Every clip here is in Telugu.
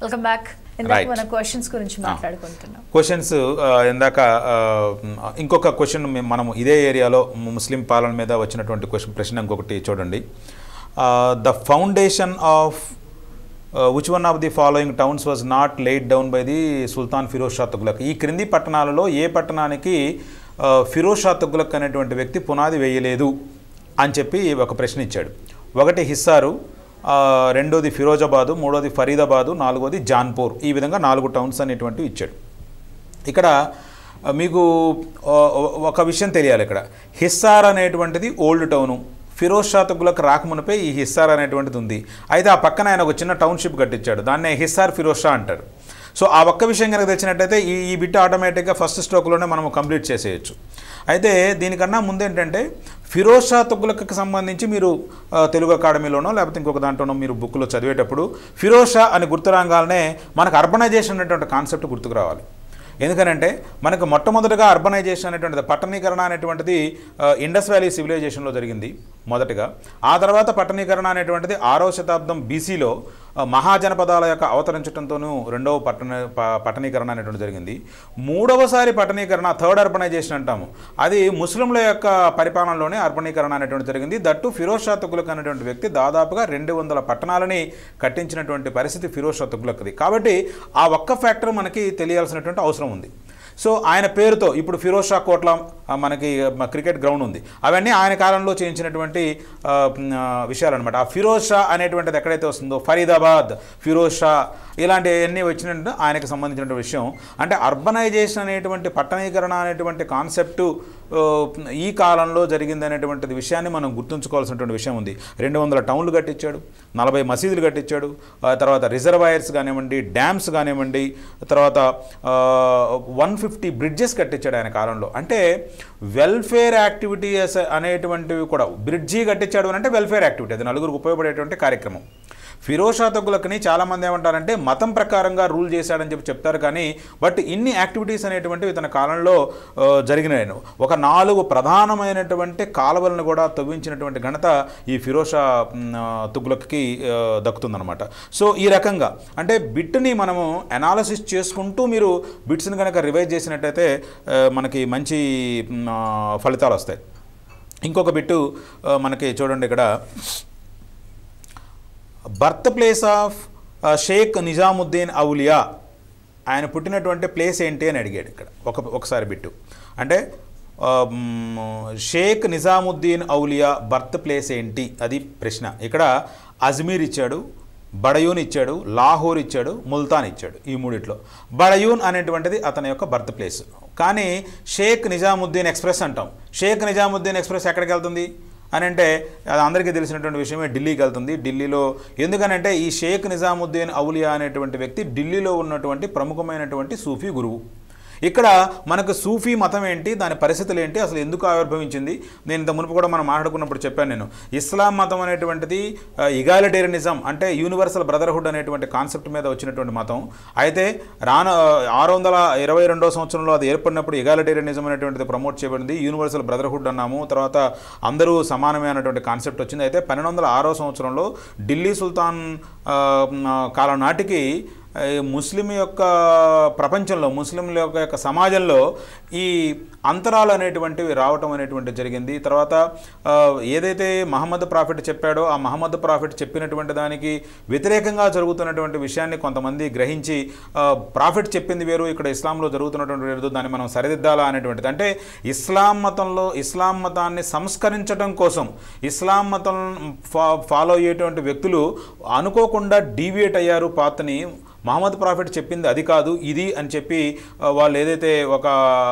వెల్కమ్ బ్యాక్ ఇందాక Right. మన క్వశ్చన్స్ గురించి మాట్లాడుకుంటున్నాం క్వశ్చన్స్ ఇందాక ఆ, ఇంకొక క్వశ్చన్ మనము ఇదే ఏరియాలో ము- ముస్లిం పాలన మీద వచ్చినటువంటి క్వశ్చన్ ప్రశ్న ఇంకొకటి చూడండి the foundation of which one of the following towns was not laid down by the sultan Firoz Shah Tughlaq ఈ క్రింది పట్టణాలలో ఏ పట్టణానికి ఆ, ఫిరోజ్ షా తుగ్లక్ అనేటువంటి వ్యక్తి పునాది వేయలేదు అని చెప్పి ఒక ప్రశ్న ఇచ్చాడు ఒకటి హిస్సారు ఆ, రెండోది ఫిరోజాబాదు మూడోది ఫరీదాబాదు నాలుగోది జాన్పూర్ ఈ విధంగా నాలుగు టౌన్స్ అనేటువంటివి ఇచ్చాడు ఇక్కడ ఆ, మీకు ఆ, ఒక విషయం తెలియాలి ఇక్కడ హిస్సార్ అనేటువంటిది ఓల్డ్ టౌను ఫిరోజ్ షా తుగ్లక్ రాకమునిపై ఈ హిస్సార్ అనేటువంటిది ఉంది అయితే ఆ పక్కన ఆయన ఒక చిన్న టౌన్షిప్ కట్టించాడు దాన్నే హిస్సార్ ఫిరోజ్ షా అంటారు సో ఆ ఒక్క విషయం కనుక తెచ్చినట్టయితే ఈ ఈ బిట్ ఆటోమేటిక్గా ఫస్ట్ స్ట్రోక్లోనే మనం కంప్లీట్ చేసేయచ్చు అయితే దీనికన్నా ముందు ఏంటంటే ఫిరోజ్ షా తుగ్లక్కి సంబంధించి మీరు ఆ, తెలుగు అకాడమీలోనో లేకపోతే ఇంకొక దాంట్లోనో మీరు బుక్లో చదివేటప్పుడు ఫిరోజ్ షా అని గుర్తురాగానే మనకు అర్బనైజేషన్ అనేటువంటి కాన్సెప్ట్ గుర్తుకు రావాలి ఎందుకనంటే మనకు మొట్టమొదటిగా అర్బనైజేషన్ అనేటువంటిది పట్టణీకరణ అనేటువంటిది ఆ, ఇండస్ వ్యాలీ సివిలైజేషన్లో జరిగింది మొదటగా ఆ తర్వాత పట్టణీకరణ అనేటువంటిది ఆరో శతాబ్దం బీసీలో మహాజనపదాల యొక్క అవతరించడంతోనూ రెండవ పట్టణ ప- పట్టణీకరణ అనేటువంటి జరిగింది మూడవసారి పట్టణీకరణ థర్డ్ అర్బనైజేషన్ అంటాము అది ముస్లింల యొక్క పరిపాలనలోనే అర్బనీకరణ అనేటువంటి జరిగింది దట్టు ఫిరోజ్ షా తుగ్లక్ అనేటువంటి వ్యక్తి దాదాపుగా రెండు వందల పట్టణాలని కట్టించినటువంటి పరిస్థితి ఫిరోజ్ షా తుగ్లక్ది కాబట్టి ఆ ఒక్క ఫ్యాక్టర్ మనకి తెలియాల్సినటువంటి అవసరం ఉంది సో ఆయన పేరుతో ఇప్పుడు ఫిరోజ్ షా కోట్ల ఆ, మనకి మ- క్రికెట్ గ్రౌండ్ ఉంది అవన్నీ ఆయన కాలంలో చేయించినటువంటి ఆ, మ్, ఆ, విషయాలన్నమాట ఆ ఫిరోజ్ షా అనేటువంటిది ఎక్కడైతే వస్తుందో ఫరీదాబాద్ ఫిరోజ్ షా ఇలాంటివన్నీ వచ్చినట్టు ఆయనకు సంబంధించిన విషయం అంటే అర్బనైజేషన్ అనేటువంటి పట్టణీకరణ అనేటువంటి కాన్సెప్టు ఆ, ఈ కాలంలో జరిగింది అనేటువంటిది విషయాన్ని మనం గుర్తుంచుకోవాల్సినటువంటి విషయం ఉంది రెండు వందల టౌన్లు కట్టించాడు నలభై మసీదులు కట్టించాడు ఆ తర్వాత రిజర్వాయర్స్ కానివ్వండి డ్యామ్స్ కానివ్వండి తర్వాత వన్ ఫిఫ్టీ బ్రిడ్జెస్ కట్టించాడు ఆయన కాలంలో అంటే వెల్ఫేర్ యాక్టివిటీస్ అనేటువంటివి కూడా బ్రిడ్జి కట్టించాడు అని అంటే వెల్ఫేర్ యాక్టివిటీ అది నలుగురికి ఉపయోగపడేటువంటి కార్యక్రమం ఫిరోజ్ షా తుగ్లక్ని చాలామంది ఏమంటారంటే మతం ప్రకారంగా రూల్ చేశాడని చెప్పి చెప్తారు కానీ బట్ ఇన్ని యాక్టివిటీస్ అనేటువంటివి తన కాలంలో ఆ, జరిగినాయి ఒక నాలుగు ప్రధానమైనటువంటి కాలువలను కూడా తవ్వించినటువంటి ఘనత ఈ ఫిరోజ్ షా మ్, ఆ, తుగ్లక్కి ఆ, దక్కుతుందన్నమాట సో ఈ రకంగా అంటే బిట్ని మనము అనాలసిస్ చేసుకుంటూ మీరు బిట్స్ని కనుక రివైజ్ చేసినట్టయితే ఆ, మనకి మంచి మ్, ఆ, ఫలితాలు వస్తాయి ఇంకొక బిట్టు ఆ, మనకి చూడండి ఇక్కడ birth place of Sheikh Nizamuddin Auliya ఆయన పుట్టినటువంటి ప్లేస్ ఏంటి అని అడిగాడు ఇక్కడ ఒక ఒకసారి బిట్టు అంటే ఆ, మ్, షేక్ నిజాముద్దీన్ ఔలియా బర్త్ ప్లేస్ ఏంటి అది ప్రశ్న ఇక్కడ అజ్మీర్ ఇచ్చాడు బడయూన్ ఇచ్చాడు లాహోర్ ఇచ్చాడు ముల్తాన్ ఇచ్చాడు ఈ మూడిట్లో బడయూన్ అనేటువంటిది అతని యొక్క బర్త్ ప్లేస్ కానీ షేక్ నిజాముద్దీన్ ఎక్స్ప్రెస్ అంటాం షేక్ నిజాముద్దీన్ ఎక్స్ప్రెస్ ఎక్కడికి వెళ్తుంది అని అంటే అది అందరికీ తెలిసినటువంటి విషయమే ఢిల్లీకి వెళ్తుంది ఢిల్లీలో ఎందుకనంటే ఈ షేక్ నిజాముద్దీన్ ఔలియా అనేటువంటి వ్యక్తి ఢిల్లీలో ఉన్నటువంటి ప్రముఖమైనటువంటి సూఫీ గురువు ఇక్కడ మనకు సూఫీ మతం ఏంటి దాని పరిస్థితులు ఏంటి అసలు ఎందుకు ఆవిర్భవించింది నేను ఇంత మునుపు కూడా మనం మాట్లాడుకున్నప్పుడు చెప్పాను నేను ఇస్లాం మతం అనేటువంటిది ఇగాలిటేరియనిజం అంటే యూనివర్సల్ బ్రదర్హుడ్ అనేటువంటి కాన్సెప్ట్ మీద వచ్చినటువంటి మతం అయితే రాను ఆరు వందల ఇరవై రెండో సంవత్సరంలో అది ఏర్పడినప్పుడు ఇగాలిటేరియనిజం అనేటువంటిది ప్రమోట్ చేయబడింది యూనివర్సల్ బ్రదర్హుడ్ అన్నాము తర్వాత అందరూ సమానమే అనేటువంటి కాన్సెప్ట్ వచ్చింది అయితే పన్నెండు వందల ఆరో సంవత్సరంలో ఢిల్లీ సుల్తాన్ ఆ, ఆ, కాలం నాటికి ఈ ముస్లిం యొక్క ప్రపంచంలో ముస్లింల యొక్క యొక్క సమాజంలో ఈ అంతరాలు అనేటువంటివి రావటం అనేటువంటి జరిగింది తర్వాత ఆ, ఏదైతే మహమ్మద్ ప్రాఫిట్ చెప్పాడో ఆ మహమ్మద్ ప్రాఫిట్ చెప్పినటువంటి దానికి వ్యతిరేకంగా జరుగుతున్నటువంటి విషయాన్ని కొంతమంది గ్రహించి ఆ, ప్రాఫిట్ చెప్పింది వేరు ఇక్కడ ఇస్లాంలో జరుగుతున్నటువంటి వేరు దాన్ని మనం సరిదిద్దాలా అనేటువంటిది అంటే ఇస్లాం మతంలో ఇస్లాం మతాన్ని సంస్కరించడం కోసం ఇస్లాం మతం ఫా ఫాలో అయ్యేటువంటి వ్యక్తులు అనుకోకుండా డీవియేట్ అయ్యారు పాత్ని మహమ్మద్ ప్రాఫిట్ చెప్పింది అది కాదు ఇది అని చెప్పి ఆ, వాళ్ళు ఏదైతే ఒక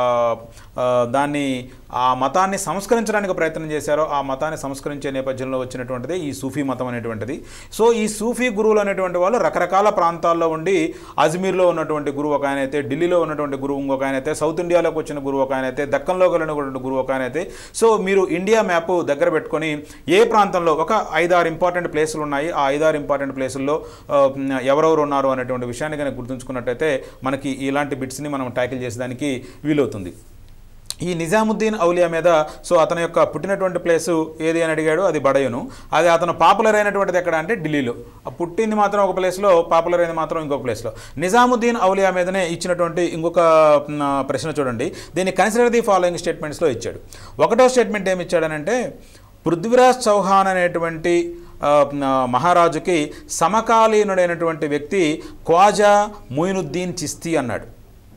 ఆ, దాన్ని ఆ మతాన్ని సంస్కరించడానికి ప్రయత్నం చేశారో ఆ మతాన్ని సంస్కరించే నేపథ్యంలో వచ్చినటువంటిది ఈ సూఫీ మతం అనేటువంటిది సో ఈ సూఫీ గురువులు అనేటువంటి వాళ్ళు రకరకాల ప్రాంతాల్లో ఉండి అజ్మీర్లో ఉన్నటువంటి గురువు ఒక ఆయన అయితే ఢిల్లీలో ఉన్నటువంటి గురువు ఇంకొక ఆయన అయితే సౌత్ ఇండియాలోకి వచ్చిన గురువు ఒక ఆయన అయితే దక్కన్లోకి వెళ్ళినటువంటి గురువు ఒక ఆయన అయితే సో మీరు ఇండియా మ్యాప్ దగ్గర పెట్టుకొని ఏ ప్రాంతంలో ఒక ఐదారు ఇంపార్టెంట్ ప్లేసులు ఉన్నాయి ఆ ఐదారు ఇంపార్టెంట్ ప్లేసుల్లో ఆ, ఎవరెవరు ఉన్నారు అనేటువంటి విషయాన్ని కనుక గుర్తుంచుకున్నట్టయితే మనకి ఇలాంటి బిట్స్ని మనం ట్యాకిల్ చేసేదానికి వీలవుతుంది ఈ నిజాముద్దీన్ ఔలియా మీద సో అతని యొక్క పుట్టినటువంటి ప్లేసు ఏది అని అడిగాడు అది బడయును అది అతను పాపులర్ అయినటువంటిది ఎక్కడ అంటే ఢిల్లీలో ఆ పుట్టింది మాత్రం ఒక ప్లేస్లో పాపులర్ అయింది మాత్రం ఇంకొక ప్లేస్లో నిజాముద్దీన్ ఔలియా మీదనే ఇచ్చినటువంటి ఇంకొక మ్, ప్రశ్న చూడండి దీన్ని కన్సిడర్ ది ఫాలోయింగ్ స్టేట్మెంట్స్లో ఇచ్చాడు ఒకటో స్టేట్మెంట్ ఏమి ఇచ్చాడనంటే పృథ్వీరాజ్ చౌహాన్ అనేటువంటి ఆ, మ్, మహారాజుకి సమకాలీనుడైనటువంటి వ్యక్తి ఖ్వాజా మొయినుద్దీన్ చిస్తీ అన్నాడు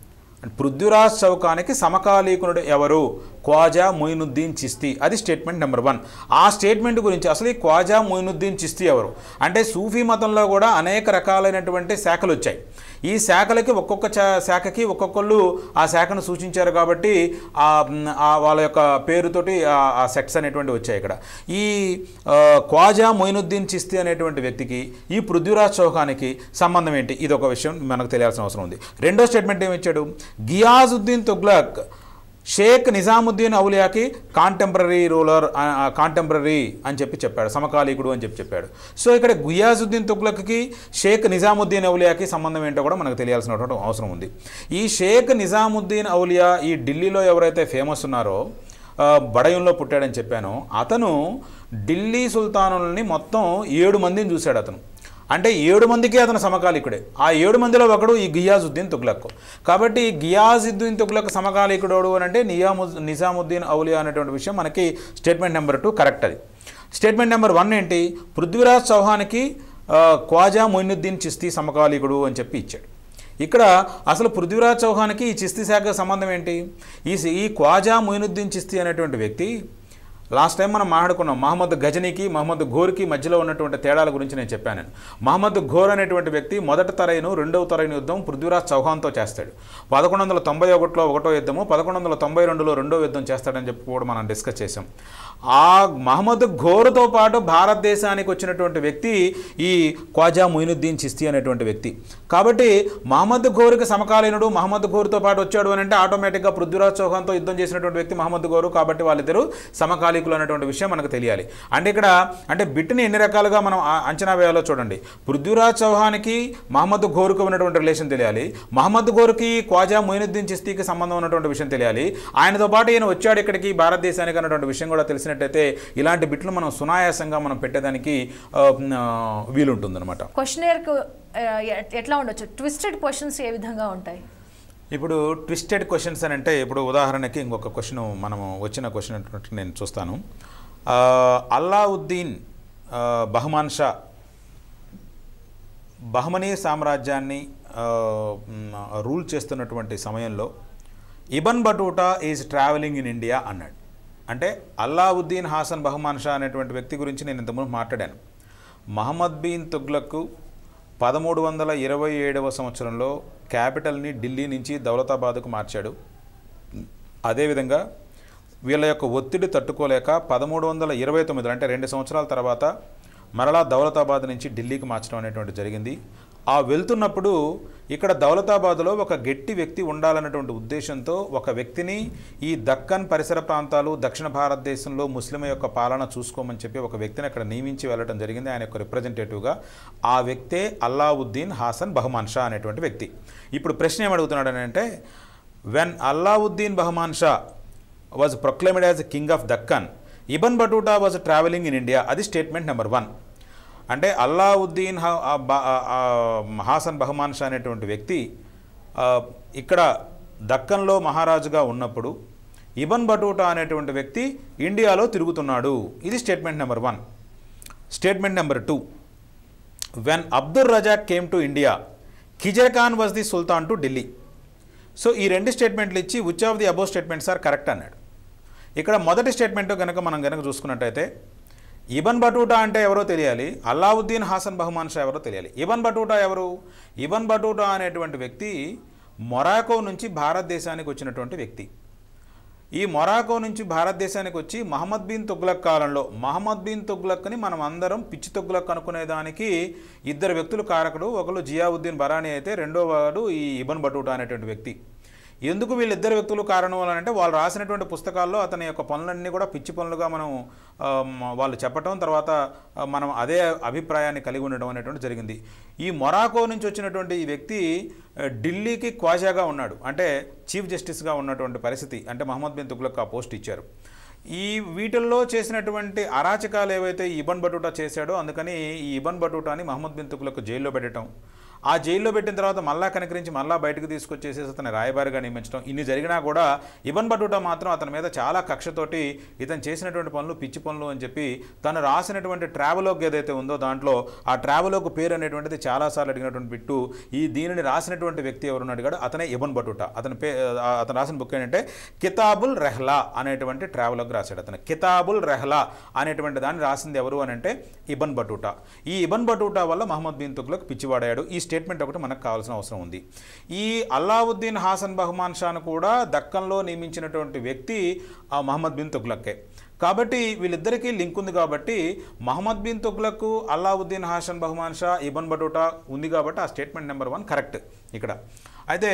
పృథ్వీరాజ్ చౌకానికి సమకాలీకునుడు ఎవరు ఖ్వాజా మొయినుద్దీన్ చిస్తీ అది స్టేట్మెంట్ నెంబర్ వన్ ఆ స్టేట్మెంట్ గురించి అసలు ఈ ఖ్వాజా మొయినుద్దీన్ చిస్తీ ఎవరు అంటే సూఫీ మతంలో కూడా అనేక రకాలైనటువంటి శాఖలు వచ్చాయి ఈ శాఖలకి ఒక్కొక్క చా- శాఖకి ఒక్కొక్కళ్ళు ఆ శాఖను సూచించారు కాబట్టి ఆ మ్, ఆ వాళ్ళ యొక్క పేరుతోటి ఆ- ఆ సెట్స్ అనేటువంటి వచ్చాయి ఇక్కడ ఈ ఆ, ఖ్వాజా మొయినుద్దీన్ చిస్తీ అనేటువంటి వ్యక్తికి ఈ పృథ్వీరాజ్ చౌహానికి సంబంధం ఏంటి ఇది ఒక విషయం మనకు తెలియాల్సిన అవసరం ఉంది రెండో స్టేట్మెంట్ ఏమి ఇచ్చాడు గియాజుద్దీన్ తుగ్లక్ షేక్ నిజాముద్దీన్ ఔలియాకి కాంటెంపరీ రూలర్ కాంటెంపరీ అని చెప్పి చెప్పాడు సమకాలీకుడు అని చెప్పి చెప్పాడు సో ఇక్కడ గుయాజుద్దీన్ తుగ్లక్కి షేక్ నిజాముద్దీన్ ఔలియాకి సంబంధం ఏంటో కూడా మనకు తెలియాల్సినటువంటి అవసరం ఉంది ఈ షేక్ నిజాముద్దీన్ ఔలియా ఈ ఢిల్లీలో ఎవరైతే ఫేమస్ ఉన్నారో ఆ, బడయంలో పుట్టాడని చెప్పాను అతను ఢిల్లీ సుల్తానుల్ని మొత్తం ఏడు మందిని చూశాడు అతను అంటే ఏడు మందికి అతను సమకాలీకుడే ఆ ఏడు మందిలో ఒకడు ఈ గియాజుద్దీన్ తుగ్లక్ కాబట్టి ఈ గియాజుద్దీన్ తుగ్లక్ సమకాలీకుడు అని అంటే నియాము నిజాముద్దీన్ ఔలియా అనేటువంటి విషయం మనకి స్టేట్మెంట్ నెంబర్ టూ కరెక్ట్ అది స్టేట్మెంట్ నెంబర్ వన్ ఏంటి పృథ్వీరాజ్ చౌహాన్కి ఆ, ఖ్వాజా మొయినుద్దీన్ చిస్తీ సమకాలీకుడు అని చెప్పి ఇచ్చాడు ఇక్కడ అసలు పృథ్వీరాజ్ చౌహాన్కి ఈ చిస్తీ శాఖ సంబంధం ఏంటి ఈ ఈ ఖ్వాజా మొయినుద్దీన్ చిస్తీ అనేటువంటి వ్యక్తి లాస్ట్ టైం మనం మాట్లాడుకున్నాం మహమ్మద్ గజనీకి మహమ్మద్ ఘోర్కి మధ్యలో ఉన్నటువంటి తేడాల గురించి నేను చెప్పాను నేను మహమ్మద్ ఘోర్ అనేటువంటి వ్యక్తి మొదటి తరైను రెండవ తరైన యుద్ధం పృథ్వీరాజ్ చౌహాన్తో చేస్తాడు పదకొండు వందల తొంభై ఒకటిలో ఒకటో యుద్ధము పదకొండు వందల తొంభై రెండులో రెండో యుద్ధం చేస్తాడని చెప్పి కూడా మనం డిస్కస్ చేసాం ఆ మహమ్మద్ ఘోర్తో పాటు భారతదేశానికి వచ్చినటువంటి వ్యక్తి ఈ ఖ్వాజా మొయినుద్దీన్ చిస్తీ అనేటువంటి వ్యక్తి కాబట్టి మహమ్మద్ ఘోర్కి సమకాలీనుడు మహమ్మద్ ఘోర్తో పాటు వచ్చాడు అని అంటే ఆటోమేటిక్గా పృథ్వీరాజ్ చౌహాన్తో యుద్ధం చేసినటువంటి వ్యక్తి మహమ్మద్ ఘోరు కాబట్టి వాళ్ళిద్దరూ సమకాలీకులు అనేటువంటి విషయం మనకు తెలియాలి అంటే ఇక్కడ అంటే బిట్ని ఎన్ని రకాలుగా మనం ఆ- అంచనా వేయాలో చూడండి పృథ్వీరాజ్ చౌహాన్కి మహమ్మద్ ఘోరుకు ఉన్నటువంటి రిలేషన్ తెలియాలి మహమ్మద్ ఘోరుకి ఖ్వాజా మొయినుద్దీన్ చిస్తీకి సంబంధం ఉన్నటువంటి విషయం తెలియాలి ఆయనతో పాటు ఈయన వచ్చాడు ఇక్కడికి భారతదేశానికి అన్నటువంటి విషయం కూడా తెలిసినట్టయితే ఇలాంటి బిట్లు మనం సునాయాసంగా మనం పెట్టేదానికి ఆ, ఆ, వీలుంటుందన్నమాట క్వశ్చనర్కు ఎట్లా ఉండొచ్చు ట్విస్టెడ్ క్వశ్చన్స్ ఏ విధంగా ఉంటాయి ఇప్పుడు ట్విస్టెడ్ క్వశ్చన్స్ అని అంటే ఇప్పుడు ఉదాహరణకి ఇంకొక క్వశ్చన్ మనము వచ్చిన క్వశ్చన్ అటువంటి నేను చూస్తాను ఆ, అల్లావుద్దీన్ ఆ, బహమాన్ షా బహమనీ సామ్రాజ్యాన్ని ఆ, మ్, రూల్ చేస్తున్నటువంటి సమయంలో Ibn Battuta is travelling in India అన్నాడు అంటే అల్లావుద్దీన్ హాసన్ బహమాన్ షా అనేటువంటి వ్యక్తి గురించి నేను ఇంతకుముందు మాట్లాడాను మహమ్మద్ బిన్ తుగ్లక్కు పదమూడు వందల ఇరవై ఏడవ సంవత్సరంలో క్యాపిటల్ని ఢిల్లీ నుంచి దౌలతాబాద్కు మార్చాడు అదేవిధంగా వీళ్ళ యొక్క ఒత్తిడి తట్టుకోలేక పదమూడు వందల ఇరవై తొమ్మిదిలో అంటే రెండు సంవత్సరాల తర్వాత మరలా దౌలతాబాద్ నుంచి ఢిల్లీకి మార్చడం అనేటువంటి జరిగింది ఆ వెళ్తున్నప్పుడు ఇక్కడ దౌలతాబాద్లో ఒక గట్టి వ్యక్తి ఉండాలన్నటువంటి ఉద్దేశంతో ఒక వ్యక్తిని ఈ దక్కన్ పరిసర ప్రాంతాలు దక్షిణ భారతదేశంలో ముస్లిం యొక్క పాలన చూసుకోమని చెప్పి ఒక వ్యక్తిని అక్కడ నియమించి వెళ్ళడం జరిగింది ఆయన యొక్క రిప్రజెంటేటివ్గా ఆ వ్యక్తే అల్లావుద్దీన్ హాసన్ బహమాన్ షా అనేటువంటి వ్యక్తి ఇప్పుడు ప్రశ్న ఏమడుగుతున్నాడు అని అంటే when Alauddin Bahman Shah was proclaimed as king of Deccan Ibn Battuta was travelling in India అది స్టేట్మెంట్ నెంబర్ వన్ అంటే అల్లావుద్దీన్ హ- ఆ బ- ఆ- ఆ హాసన్ బహమాన్ షా అనేటువంటి వ్యక్తి ఆ, ఇక్కడ దక్కన్లో మహారాజుగా ఉన్నప్పుడు ఇబన్ బటూటా అనేటువంటి వ్యక్తి ఇండియాలో తిరుగుతున్నాడు ఇది statement number one statement number two when Abdul Razzaq came to India Khizr Khan was the sultan to Delhi so ఈ రెండు స్టేట్మెంట్లు ఇచ్చి which of the above statements are correct అన్నాడు ఇక్కడ మొదటి స్టేట్మెంట్ కనుక మనం కనుక చూసుకున్నట్టయితే ఇబన్ బటూటా అంటే ఎవరో తెలియాలి అల్లావుద్దీన్ హాసన్ బహమాన్ షా ఎవరో తెలియాలి ఇబన్ బటూటా ఎవరు ఇబన్ బటూటా అనేటువంటి వ్యక్తి మొరాకో నుంచి భారతదేశానికి వచ్చినటువంటి వ్యక్తి ఈ మొరాకో నుంచి భారతదేశానికి వచ్చి మహమ్మద్ బిన్ తుగ్లక్ కాలంలో మహమ్మద్ బిన్ తుగ్లక్ని మనం అందరం పిచ్చి తుగ్లక్ అనుకునేదానికి ఇద్దరు వ్యక్తులు కారకుడు ఒకరు జియావుద్దీన్ బరానీ అయితే రెండో వాడు ఈ ఇబన్ బటూటా అనేటువంటి వ్యక్తి ఎందుకు వీళ్ళిద్దరు వ్యక్తులు కారణం అని అంటే వాళ్ళు రాసినటువంటి పుస్తకాల్లో అతని యొక్క పనులన్నీ కూడా పిచ్చి పనులుగా మనం ఆ, మ- వాళ్ళు చెప్పటం తర్వాత ఆ, మనం అదే అభిప్రాయాన్ని కలిగి ఉండడం అనేటువంటి జరిగింది ఈ మొరాకో నుంచి వచ్చినటువంటి ఈ వ్యక్తి ఆ, ఢిల్లీకి క్వాజాగా ఉన్నాడు అంటే చీఫ్ జస్టిస్గా ఉన్నటువంటి పరిస్థితి అంటే మహమ్మద్ బిన్ తుగ్లక్ ఆ పోస్ట్ ఇచ్చారు ఈ వీటిల్లో చేసినటువంటి అరాచకాలు ఏవైతే ఈ ఇబన్ బటూటా చేశాడో అందుకని ఈ ఇబన్ బటూటాని మహమ్మద్ బిన్ తుగ్లక్ జైల్లో పెట్టడం ఆ జైల్లో పెట్టిన తర్వాత మళ్ళా కనికరించి మళ్ళా బయటకు తీసుకొచ్చేసేసి అతని రాయబారిగా నియమించడం ఇన్ని జరిగినా కూడా ఇబన్ బటూటా మాత్రం అతని మీద చాలా కక్షతోటి ఇతను చేసినటువంటి పనులు పిచ్చి పనులు అని చెప్పి తను రాసినటువంటి ట్రావెలోగ్ ఏదైతే ఉందో దాంట్లో ఆ ట్రావెలోగ్ పేరు అనేటువంటిది చాలాసార్లు అడిగినటువంటి బిట్టు ఈ దీనిని రాసినటువంటి వ్యక్తి ఎవరు అడిగాడు అతనే ఇబన్ బటూటా అతని పే ఆ- అతను రాసిన బుక్ ఏంటంటే కితాబుల్ రెహ్లా అనేటువంటి ట్రావెలోగ్ రాశాడు అతను కితాబుల్ రెహ్లా అనేటువంటి దాన్ని రాసింది ఎవరు అని అంటే ఇబన్ బటూటా ఈ ఇబన్ బటూటా వల్ల మహమ్మద్ బిన్ తుగ్లక్ పిచ్చివాడాడు ఈ స్టేట్మెంట్ ఒకటి మనకు కావాల్సిన అవసరం ఉంది ఈ అల్లావుద్దీన్ హాసన్ బహమాన్ షాను కూడా దక్కన్లో నియమించినటువంటి వ్యక్తి ఆ మహమ్మద్ బిన్ తుగ్లక్కే కాబట్టి వీళ్ళిద్దరికీ లింక్ ఉంది కాబట్టి మహమ్మద్ బిన్ తుగ్లక్ అల్లావుద్దీన్ హాసన్ బహమాన్ షా ఇబన్ బటూటా ఉంది కాబట్టి ఆ స్టేట్మెంట్ నెంబర్ వన్ కరెక్ట్ ఇక్కడ అయితే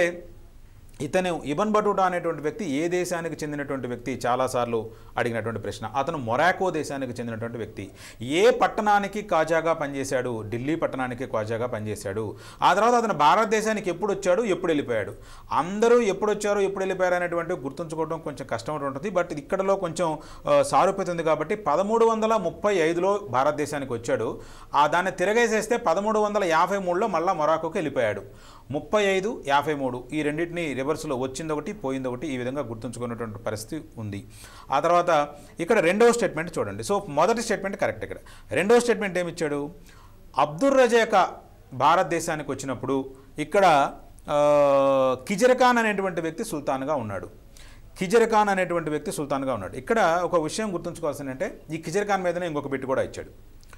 ఇతను ఇబన్ బటూటా అనేటువంటి వ్యక్తి ఏ దేశానికి చెందినటువంటి వ్యక్తి చాలాసార్లు అడిగినటువంటి ప్రశ్న అతను మొరాకో దేశానికి చెందినటువంటి వ్యక్తి ఏ పట్టణానికి కాజాగా పనిచేశాడు ఢిల్లీ పట్టణానికి కాజాగా పనిచేశాడు ఆ తర్వాత అతను భారతదేశానికి ఎప్పుడు వచ్చాడు ఎప్పుడు వెళ్ళిపోయాడు అందరూ ఎప్పుడు వచ్చారో ఎప్పుడు వెళ్ళిపోయారు అనేటువంటి గుర్తుంచుకోవడం కొంచెం కష్టం ఉంటుంది బట్ ఇక్కడలో కొంచెం ఆ, సారూప్యత ఉంది కాబట్టి పదమూడు వందల ముప్పై ఐదులో భారతదేశానికి వచ్చాడు ఆ దాన్ని తిరగేసేస్తే పదమూడు వందల యాభై మూడులో మళ్ళీ మొరాకోకి వెళ్ళిపోయాడు ముప్పై ఐదు యాభై మూడు ఈ రెండింటిని రివర్స్లో వచ్చింది ఒకటి పోయింది ఒకటి ఈ విధంగా గుర్తుంచుకున్నటువంటి పరిస్థితి ఉంది ఆ తర్వాత ఇక్కడ రెండవ స్టేట్మెంట్ చూడండి సో మొదటి స్టేట్మెంట్ కరెక్ట్ ఇక్కడ రెండవ స్టేట్మెంట్ ఏమి ఇచ్చాడు అబ్దుర్ రజాక భారతదేశానికి వచ్చినప్పుడు ఇక్కడ ఆ, కిజర్ ఖాన్ అనేటువంటి వ్యక్తి సుల్తాన్గా ఉన్నాడు కిజర్ ఖాన్ అనేటువంటి వ్యక్తి సుల్తాన్గా ఉన్నాడు ఇక్కడ ఒక విషయం గుర్తుంచుకోవాల్సింది అంటే ఈ కిజర్ ఖాన్ మీదనే ఇంకొక బిట్ కూడా ఇచ్చాడు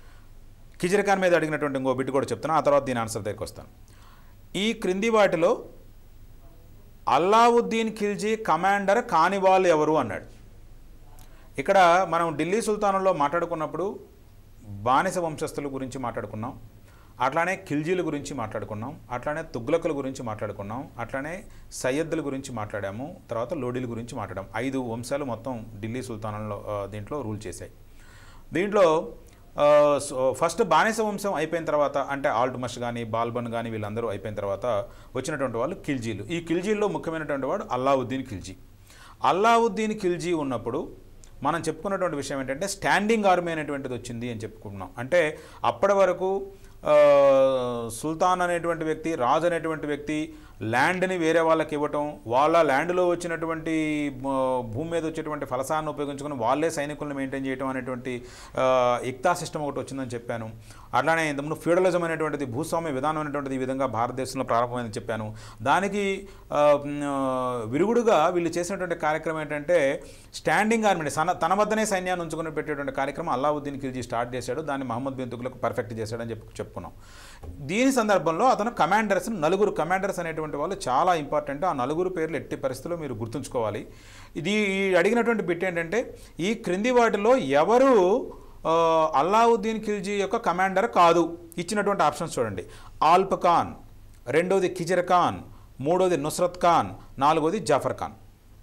కిజర్ ఖాన్ మీద అడిగినటువంటి ఇంకో బిట్ కూడా చెప్తాను ఆ తర్వాత దీని ఆన్సర్ దగ్గరికి వస్తాను ఈ క్రింది వాటిలో అల్లావుద్దీన్ ఖిల్జీ కమాండర్ కాని వాళ్ళు ఎవరు అన్నాడు ఇక్కడ మనం ఢిల్లీ సుల్తానులో మాట్లాడుకున్నప్పుడు బానిస వంశస్థుల గురించి మాట్లాడుకున్నాం అట్లానే ఖిల్జీల గురించి మాట్లాడుకున్నాం అట్లానే తుగ్లకుల గురించి మాట్లాడుకున్నాం అట్లానే సయ్యద్దుల గురించి మాట్లాడాము తర్వాత లోడీల గురించి మాట్లాడాం ఐదు వంశాలు మొత్తం ఢిల్లీ సుల్తానంలో ఆ, దీంట్లో రూల్ చేశాయి దీంట్లో ఆ, సో ఫస్ట్ బానిస వంశం అయిపోయిన తర్వాత అంటే ఆల్ట్మష్ కానీ బాల్బన్ కానీ వీళ్ళందరూ అయిపోయిన తర్వాత వచ్చినటువంటి వాళ్ళు ఖిల్జీలు ఈ ఖిల్జీల్లో ముఖ్యమైనటువంటి వాడు అల్లావుద్దీన్ ఖిల్జీ అల్లావుద్దీన్ ఖిల్జీ ఉన్నప్పుడు మనం చెప్పుకున్నటువంటి విషయం ఏంటంటే స్టాండింగ్ ఆర్మీ అనేటువంటిది వచ్చింది అని చెప్పుకుంటున్నాం అంటే అప్పటి వరకు ఆ, సుల్తాన్ అనేటువంటి వ్యక్తి రాజు అనేటువంటి వ్యక్తి ల్యాండ్ని వేరే వాళ్ళకి ఇవ్వటం వాళ్ళ ల్యాండ్లో వచ్చినటువంటి ఆ, భూమి మీద వచ్చేటువంటి ఫలసాన్ని ఉపయోగించుకొని వాళ్ళే సైనికులను మెయింటైన్ చేయడం అనేటువంటి ఆ, ఇక్తా సిస్టమ్ ఒకటి వచ్చిందని చెప్పాను అట్లానే ఇంతకుముందు ఫ్యూడలిజం అనేటువంటిది భూస్వామ్య విధానం అనేటువంటిది ఈ విధంగా భారతదేశంలో ప్రారంభమైందని చెప్పాను దానికి ఆ, మ్, ఆ, విరుగుడుగా వీళ్ళు చేసినటువంటి కార్యక్రమం ఏంటంటే స్టాండింగ్ ఆర్మీ సన తన వద్దనే సైన్యాన్ని ఉంచుకుని పెట్టేటువంటి కార్యక్రమం అల్లావుద్దీన్ ఖిల్జీ స్టార్ట్ చేశాడు దాన్ని మహమ్మద్ బిన్ తుగ్లక్ పర్ఫెక్ట్ చేశాడని చెప్పి చెప్పుకున్నాం దీని సందర్భంలో అతను కమాండర్స్ నలుగురు కమాండర్స్ అనేటువంటి వాళ్ళు చాలా ఇంపార్టెంట్ ఆ నలుగురు పేర్లు ఎట్టి పరిస్థితుల్లో మీరు గుర్తుంచుకోవాలి ఇది ఈ అడిగినటువంటి బిట్ ఏంటంటే ఈ క్రింది వాటిలో ఎవరు ఆ, అల్లావుద్దీన్ ఖిల్జీ యొక్క కమాండర్ కాదు ఇచ్చినటువంటి ఆప్షన్స్ చూడండి ఆల్ప్ ఖాన్ రెండోది కిజర్ ఖాన్ మూడోది నుస్రత్ ఖాన్ నాలుగోది జాఫర్ ఖాన్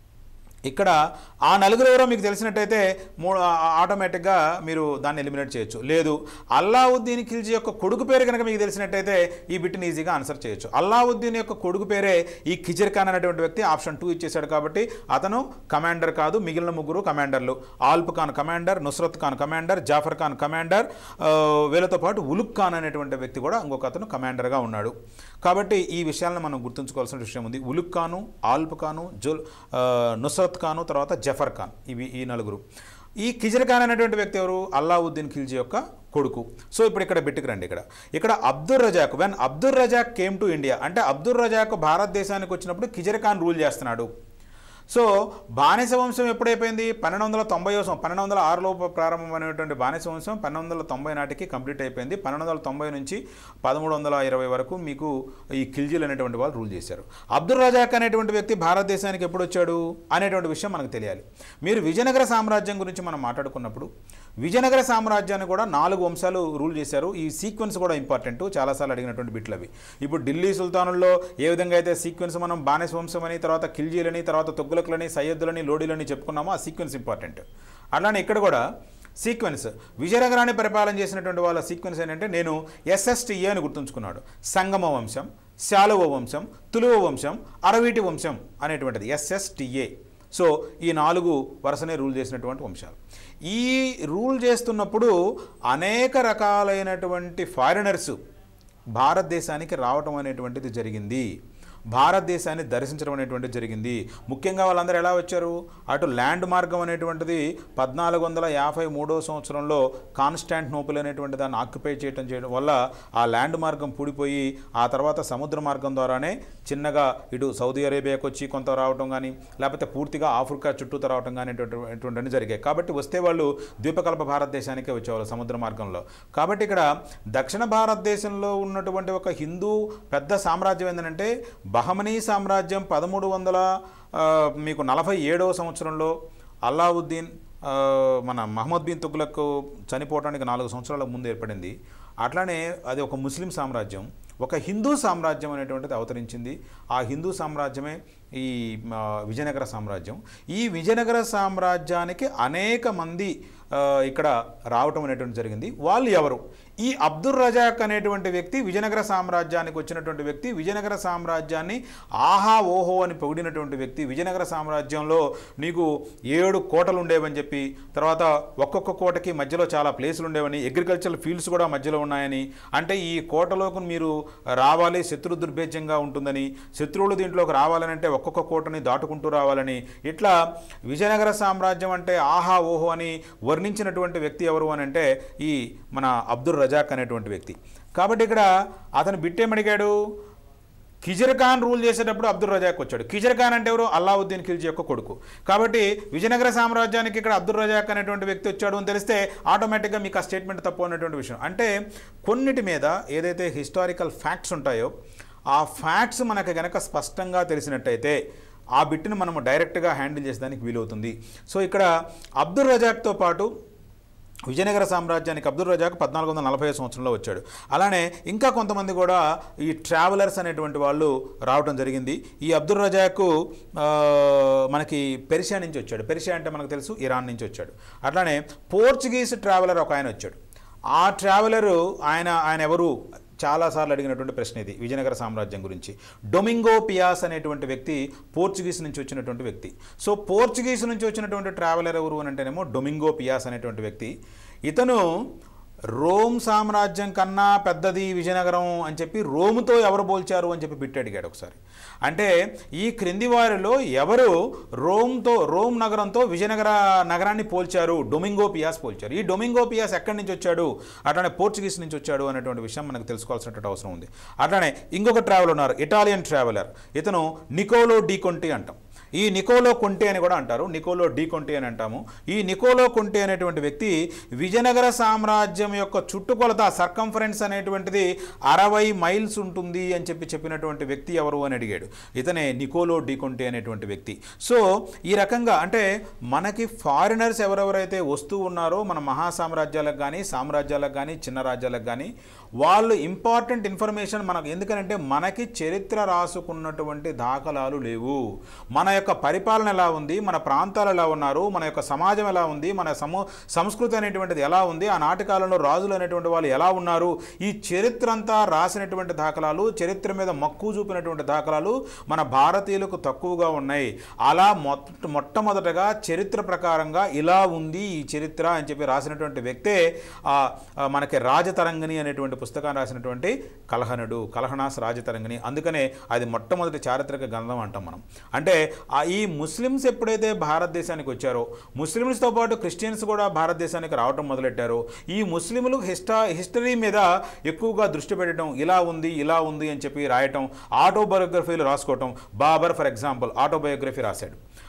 ఇక్కడ ఆ నలుగురు ఎవరో మీకు తెలిసినట్టయితే మూ ఆటోమేటిక్గా మీరు దాన్ని ఎలిమినేట్ చేయొచ్చు లేదు అల్లావుద్దీన్ ఖిల్జీ యొక్క కొడుకు పేరు కనుక మీకు తెలిసినట్టయితే ఈ బిట్ని ఈజీగా ఆన్సర్ చేయొచ్చు అల్లావుద్దీన్ యొక్క కొడుకు పేరే ఈ కిజర్ ఖాన్ అనేటువంటి వ్యక్తి ఆప్షన్ టూ ఇచ్చేశాడు కాబట్టి అతను కమాండర్ కాదు మిగిలిన ముగ్గురు కమాండర్లు Alp Khan commander Nusrat Khan commander Zafar Khan commander ఆ, వీళ్ళతో పాటు ఉలుక్ ఖాన్ అనేటువంటి వ్యక్తి కూడా ఇంకొక అతను కమాండర్గా ఉన్నాడు కాబట్టి ఈ విషయాలను మనం గుర్తుంచుకోవాల్సిన విషయం ఉంది ఉలుక్ ఖాను ఆల్ప్ ఖాను జుల్ ఆ, నుస్రత్ ఖాను తర్వాత జఫర్ ఖాన్ ఇవి ఈ నలుగురు ఈ కిజర్ ఖాన్ అనేటువంటి వ్యక్తి ఎవరు అల్లావుద్దీన్ ఖిల్జీ యొక్క కొడుకు సో ఇప్పుడు ఇక్కడ బిట్టుకు రండి ఇక్కడ ఇక్కడ Abdur Razzaq when Abdur Razzaq came to India అంటే అబ్దుర్ రజాక్ భారతదేశానికి వచ్చినప్పుడు కిజర్ ఖాన్ రూల్ చేస్తున్నాడు సో బానిస వంశం ఎప్పుడైపోయింది పన్నెండు వందల తొంభై వంశం పన్నెండు వందల ఆరులో ప్రారంభమైనటువంటి బానిస వంశం పన్నెండు వందల తొంభై నాటికి కంప్లీట్ అయిపోయింది పన్నెండు వందల తొంభై నుంచి పదమూడు వందల ఇరవై వరకు మీకు ఈ ఖిల్జీలు అనేటువంటి వాళ్ళు రూల్ చేశారు అబ్దుల్ రజాక్ అనేటువంటి వ్యక్తి భారతదేశానికి ఎప్పుడు వచ్చాడు అనేటువంటి విషయం మనకు తెలియాలి మీరు విజయనగర సామ్రాజ్యం గురించి మనం మాట్లాడుకున్నప్పుడు విజయనగర సామ్రాజ్యాన్ని కూడా నాలుగు వంశాలు రూల్ చేశారు ఈ సీక్వెన్స్ కూడా ఇంపార్టెంట్ చాలాసార్లు అడిగినటువంటి బిట్లు అవి ఇప్పుడు ఢిల్లీ సుల్తానుల్లో ఏ విధంగా అయితే సీక్వెన్స్ మనం బానిస వంశం అని తర్వాత ఖిల్జీలని తర్వాత తొగ్గులకులని సయ్యద్దులని లోడీలని చెప్పుకున్నామో ఆ సీక్వెన్స్ ఇంపార్టెంట్ అట్లానే ఇక్కడ కూడా సీక్వెన్స్ విజయనగరాన్ని పరిపాలన చేసినటువంటి వాళ్ళ సీక్వెన్స్ ఏంటంటే నేను ఎస్ఎస్టీఏ అని గుర్తుంచుకున్నాడు సంగమ వంశం శాలువ వంశం తులువ వంశం అరవీటి వంశం అనేటువంటిది ఎస్ఎస్టీఏ సో ఈ నాలుగు వరుసనే రూల్ చేసినటువంటి వంశాలు ఈ రూల్ చేస్తున్నప్పుడు అనేక రకాలైనటువంటి ఫారినర్స్ భారతదేశానికి రావటం అనేటువంటిది జరిగింది భారతదేశాన్ని దర్శించడం అనేటువంటిది జరిగింది ముఖ్యంగా వాళ్ళందరూ ఎలా వచ్చారు అటు ల్యాండ్ మార్గం అనేటువంటిది పద్నాలుగు వందల యాభై మూడో సంవత్సరంలో కాన్స్టాంట్ నోపుల్ అనేటువంటి దాన్ని ఆక్యుపై చేయడం చేయడం వల్ల ఆ ల్యాండ్ మార్గం పూడిపోయి ఆ తర్వాత సముద్ర మార్గం ద్వారానే చిన్నగా ఇటు సౌదీ అరేబియాకి వచ్చి కొంత రావటం కానీ లేకపోతే పూర్తిగా ఆఫ్రికా చుట్టూతో రావటం కానీ ఇటువంటివన్నీ జరిగాయి కాబట్టి వస్తే వాళ్ళు ద్వీపకల్ప భారతదేశానికే వచ్చేవాళ్ళు సముద్ర మార్గంలో కాబట్టి ఇక్కడ దక్షిణ భారతదేశంలో ఉన్నటువంటి ఒక హిందూ పెద్ద సామ్రాజ్యం ఏంటంటే బహమనీ సామ్రాజ్యం పదమూడు వందల ఆ, మీకు నలభై ఏడవ సంవత్సరంలో అల్లావుద్దీన్ ఆ, మన మహమ్మద్ బిన్ తుగ్లక్ చనిపోవడానికి నాలుగు సంవత్సరాల ముందు ఏర్పడింది అట్లానే అది ఒక ముస్లిం సామ్రాజ్యం ఒక హిందూ సామ్రాజ్యం అనేటువంటిది అవతరించింది ఆ హిందూ సామ్రాజ్యమే ఈ ఆ, విజయనగర సామ్రాజ్యం ఈ విజయనగర సామ్రాజ్యానికి అనేక మంది ఆ, ఇక్కడ రావటం అనేటువంటి జరిగింది వాళ్ళు ఎవరు ఈ అబ్దుల్ రజాక్ అనేటువంటి వ్యక్తి విజయనగర సామ్రాజ్యానికి వచ్చినటువంటి వ్యక్తి విజయనగర సామ్రాజ్యాన్ని ఆహా ఓహో అని పొగిడినటువంటి వ్యక్తి విజయనగర సామ్రాజ్యంలో నీకు ఏడు కోటలు ఉండేవని చెప్పి తర్వాత ఒక్కొక్క కోటకి మధ్యలో చాలా ప్లేసులు ఉండేవని అగ్రికల్చరల్ ఫీల్డ్స్ కూడా మధ్యలో ఉన్నాయని అంటే ఈ కోటలోకి మీరు రావాలి శత్రు దుర్భేద్యంగా ఉంటుందని శత్రువులు దీంట్లోకి రావాలని అంటే ఒక్కొక్క కోటని దాటుకుంటూ రావాలని ఇట్లా విజయనగర సామ్రాజ్యం అంటే ఆహా ఓహో అని వర్ణించినటువంటి వ్యక్తి ఎవరు అని అంటే ఈ మన అబ్దుల్ రజాక్ అనేటువంటి వ్యక్తి కాబట్టి ఇక్కడ అతను బిట్టేమడిగాడు కిజర్ ఖాన్ రూల్ చేసేటప్పుడు అబ్దుల్ రజాక్ వచ్చాడు కిజర్ ఖాన్ అంటే ఎవరు అల్లావుద్దీన్ ఖిల్జీ యొక్క కొడుకు కాబట్టి విజయనగర సామ్రాజ్యానికి ఇక్కడ అబ్దుల్ రజాక్ అనేటువంటి వ్యక్తి వచ్చాడు అని తెలిస్తే ఆటోమేటిక్గా మీకు ఆ స్టేట్మెంట్ తప్పు అనేటువంటి విషయం అంటే కొన్నిటి మీద ఏదైతే హిస్టారికల్ ఫ్యాక్ట్స్ ఉంటాయో ఆ ఫ్యాక్ట్స్ మనకు గనక స్పష్టంగా తెలిసినట్టయితే ఆ బిట్ని మనము డైరెక్ట్గా హ్యాండిల్ చేసేదానికి వీలవుతుంది సో ఇక్కడ అబ్దుల్ రజాక్తో పాటు విజయనగర సామ్రాజ్యానికి అబ్దుల్ రజాక్ పద్నాలుగు వందల నలభై సంవత్సరంలో వచ్చాడు అలానే ఇంకా కొంతమంది కూడా ఈ ట్రావెలర్స్ అనేటువంటి వాళ్ళు రావడం జరిగింది ఈ అబ్దుల్ రజాక్ ఆ, మనకి పెర్షియా నుంచి వచ్చాడు పెర్షియా అంటే మనకు తెలుసు ఇరాన్ నుంచి వచ్చాడు అట్లానే పోర్చుగీస్ ట్రావెలర్ ఒక ఆయన వచ్చాడు ఆ ట్రావెలరు ఆయన ఆయన ఎవరు చాలాసార్లు అడిగినటువంటి ప్రశ్న ఇది విజయనగర సామ్రాజ్యం గురించి డొమింగో పియాస్ అనేటువంటి వ్యక్తి పోర్చుగీస్ నుంచి వచ్చినటువంటి వ్యక్తి సో పోర్చుగీస్ నుంచి వచ్చినటువంటి ట్రావెలర్ ఎవరు అని అంటేనేమో డొమింగో పియాస్ అనేటువంటి వ్యక్తి ఇతను రోమ్ సామ్రాజ్యం కన్నా పెద్దది విజయనగరం అని చెప్పి రోముతో ఎవరు పోల్చారు అని చెప్పి బిట్టి అడిగాడు ఒకసారి అంటే ఈ క్రింది వారిలో ఎవరు రోమ్తో రోమ్ నగరంతో విజయనగర నగరాన్ని పోల్చారు డొమింగో పియాస్ పోల్చారు ఈ డొమింగో పియాస్ ఎక్కడి నుంచి వచ్చాడు అట్లానే పోర్చుగీస్ నుంచి వచ్చాడు అనేటువంటి విషయం మనకు తెలుసుకోవాల్సినటువంటి అవసరం ఉంది అట్లానే ఇంకొక ట్రావెల్ ఉన్నారు ఇటాలియన్ ట్రావెలర్ ఇతను నికోలో డీకొంటి అంటాం ఈ నికోలో కొంటే అని కూడా అంటారు నికోలో డీ కొంటే అని అంటాము ఈ నికోలో కొంటే అనేటువంటి వ్యక్తి విజయనగర సామ్రాజ్యం యొక్క చుట్టుకొలత సర్కంఫరెన్స్ అనేటువంటిది అరవై మైల్స్ ఉంటుంది అని చెప్పి చెప్పినటువంటి వ్యక్తి ఎవరు అని అడిగాడు ఇతనే నికోలో డీ కొంటే అనేటువంటి వ్యక్తి సో ఈ రకంగా అంటే మనకి ఫారినర్స్ ఎవరెవరైతే వస్తూ ఉన్నారో మన మహాసామ్రాజ్యాలకు కానీ సామ్రాజ్యాలకు కానీ చిన్న రాజ్యాలకు కానీ వాళ్ళు ఇంపార్టెంట్ ఇన్ఫర్మేషన్ మనకు ఎందుకంటే మనకి చరిత్ర రాసుకున్నటువంటి దాఖలాలు లేవు మన యొక్క పరిపాలన ఎలా ఉంది మన ప్రాంతాలు ఎలా ఉన్నారు మన యొక్క సమాజం ఎలా ఉంది మన సమూ సంస్కృతి అనేటువంటిది ఎలా ఉంది ఆ నాటకాలలో రాజులు అనేటువంటి వాళ్ళు ఎలా ఉన్నారు ఈ చరిత్ర అంతా రాసినటువంటి దాఖలాలు చరిత్ర మీద మక్కువ చూపినటువంటి దాఖలాలు మన భారతీయులకు తక్కువగా ఉన్నాయి అలా మొట్ట మొట్టమొదటగా చరిత్ర ప్రకారంగా ఇలా ఉంది ఈ చరిత్ర అని చెప్పి రాసినటువంటి వ్యక్తే ఆ, ఆ, మనకి రాజతరంగిణి అనేటువంటి పుస్తకాన్ని రాసినటువంటి కలహనుడు కలహనాస్ రాజతరంగిణి అందుకనే అది మొట్టమొదటి చారిత్రక గ్రంథం అంటాం మనం అంటే ఆ ఈ ముస్లిమ్స్ ఎప్పుడైతే భారతదేశానికి వచ్చారో ముస్లిమ్స్తో పాటు క్రిస్టియన్స్ కూడా భారతదేశానికి రావటం మొదలెట్టారో ఈ ముస్లింలు హిస్టా హిస్టరీ మీద ఎక్కువగా దృష్టి పెట్టడం ఇలా ఉంది ఇలా ఉంది అని చెప్పి రాయటం ఆటోబయోగ్రఫీలు రాసుకోవటం బాబర్ ఫర్ ఎగ్జాంపుల్ ఆటోబయోగ్రఫీ రాశాడు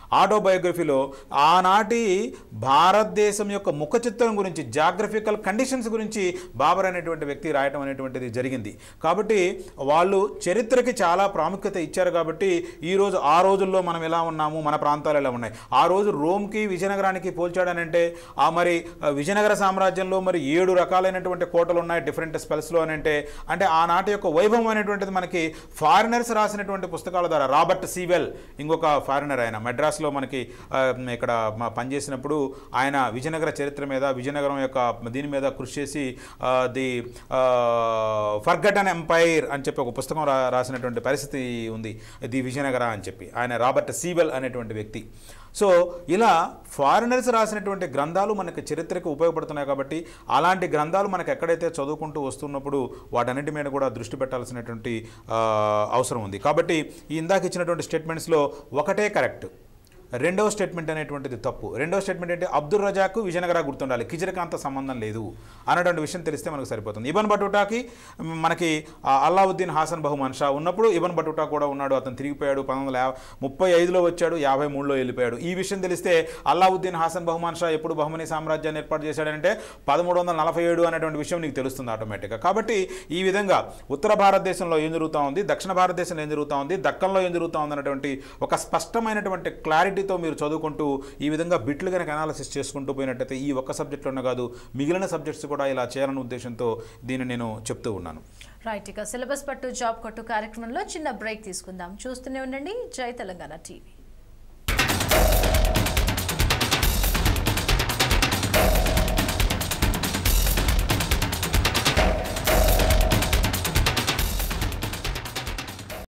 ఆటోబయోగ్రఫీలో ఆనాటి భారతదేశం యొక్క ముఖ చిత్రం గురించి జాగ్రఫికల్ కండిషన్స్ గురించి బాబర్ అనేటువంటి వ్యక్తి రాయటం అనేటువంటిది జరిగింది కాబట్టి వాళ్ళు చరిత్రకి చాలా ప్రాముఖ్యత ఇచ్చారు కాబట్టి ఈరోజు ఆ రోజుల్లో మనం ఎలా ఉన్నాము మన ప్రాంతాలు ఎలా ఉన్నాయి ఆ రోజు రోమ్కి విజయనగరానికి పోల్చాడనంటే ఆ మరి ఆ, విజయనగర సామ్రాజ్యంలో మరి ఏడు రకాలైనటువంటి కోటలు ఉన్నాయి డిఫరెంట్ స్పెల్స్లో అని అంటే అంటే ఆనాటి యొక్క వైభవం అనేటువంటిది మనకి ఫారినర్స్ రాసినటువంటి పుస్తకాల ద్వారా రాబర్ట్ సీవెల్ ఇంకొక ఫారినర్ ఆయన మెడ్రాస్లో మనకి ఆ, ఇక్కడ మా పనిచేసినప్పుడు ఆయన విజయనగర చరిత్ర మీద విజయనగరం యొక్క దీని మీద కృషి చేసి ఆ, ది ఫర్గటన్ ఎంపైర్ అని చెప్పి ఒక పుస్తకం రా రాసినటువంటి పరిస్థితి ఉంది ది విజయనగర అని చెప్పి ఆయన రాబర్ట్ సీవెల్ అనేటువంటి వ్యక్తి సో ఇలా ఫారినర్స్ రాసినటువంటి గ్రంథాలు మనకి చరిత్రకు ఉపయోగపడుతున్నాయి కాబట్టి అలాంటి గ్రంథాలు మనకు ఎక్కడైతే చదువుకుంటూ వస్తున్నప్పుడు వాటన్నిటి మీద కూడా దృష్టి పెట్టాల్సినటువంటి ఆ, అవసరం ఉంది కాబట్టి ఈ ఇందాక ఇచ్చినటువంటి స్టేట్మెంట్స్లో ఒకటే కరెక్ట్ రెండవ స్టేట్మెంట్ అనేటువంటిది తప్పు రెండవ స్టేట్మెంట్ ఏంటి అబ్దుల్ రజాకు విజయనగర గుర్తుండాలి కిజరకాంత సంబంధం లేదు అన్నటువంటి విషయం తెలిస్తే మనకు సరిపోతుంది ఇబన్ బటుటాకి మ్, మనకి ఆ, అల్లావుద్దీన్ హాసన్ బహుమాన్ షా ఉన్నప్పుడు ఇబన్ బటుటా కూడా ఉన్నాడు అతను తిరిగిపోయాడు పంతొమ్మిది వందల యా- ముప్పై ఐదులో వచ్చాడు యాభై మూడులో వెళ్ళిపోయాడు ఈ విషయం తెలిస్తే అల్లావుద్దీన్ హాసన్ బహుమాన్ షా ఎప్పుడు బహుమనీ సామ్రాజ్యాన్ని ఏర్పాటు చేశాడంటే పదమూడు వందల నలభై ఏడు అనేటువంటి విషయం నీకు తెలుస్తుంది ఆటోమేటిక్గా కాబట్టి ఈ విధంగా ఉత్తర భారతదేశంలో ఏం జరుగుతూ ఉంది దక్షిణ భారతదేశంలో ఏం జరుగుతూ ఉంది దక్కన్లో ఏం జరుగుతూ ఉంది అనేటువంటి ఒక స్పష్టమైనటువంటి క్లారిటీతో మీరు చదువుకుంటూ ఈ విధంగా బిట్లు కనుక అనాలిసిస్ చేసుకుంటూ పోయినట్టయితే ఈ ఒక్క సబ్జెక్ట్లోనే కాదు మిగిలిన సబ్జెక్ట్స్ కూడా ఇలా చేయాలనే ఉద్దేశంతో దీన్ని నేను చెప్తూ ఉన్నాను రైట్ ఇక సిలబస్ పట్టు జాబ్ కొట్టు కార్యక్రమంలో చిన్న బ్రేక్ తీసుకుందాం చూస్తూనే ఉండండి జై తెలంగాణ టీవీ